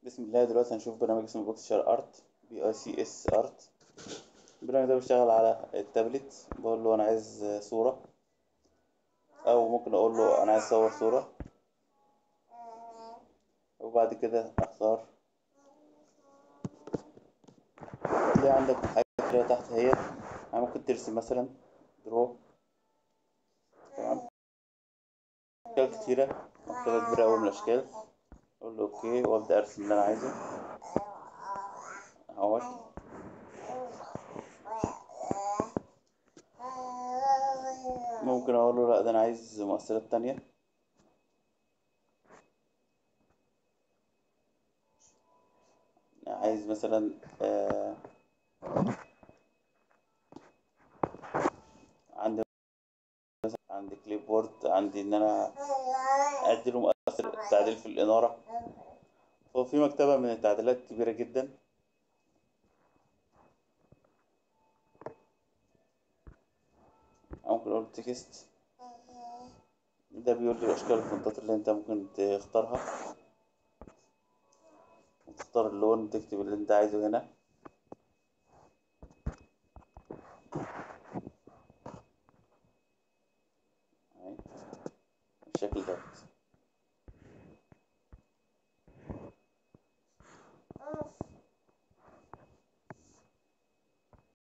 بسم الله دلوقتي هنشوف برنامج اسمه بوكسشار ارت بي اي سي اس ارت البرنامج ده بيشتغل على التابلت بقول له انا عايز صورة او ممكن اقول له انا عايز اصور صورة وبعد كده اختار تلاقي عندك حاجات كده تحت هي يعني ممكن ترسم مثلا درو تمام اشكال كتيرة مكتبة كبيرة اوي من الاشكال اقول له اوكي وابدا ارسم اللي انا عايزه اهوت ممكن اقول له لا ده انا عايز مؤثرات تانية عايز مثلا آه عندي مثلا عندي كليب بورد عندي ان انا اديله مؤثر تعديل في الانارة وفي مكتبة من التعديلات كبيرة جدا ممكن اقول تكست ده بيقول لي اشكال الفونتات اللي انت ممكن تختارها وتختار اللون تكتب اللي انت عايزه هنا بالشكل ده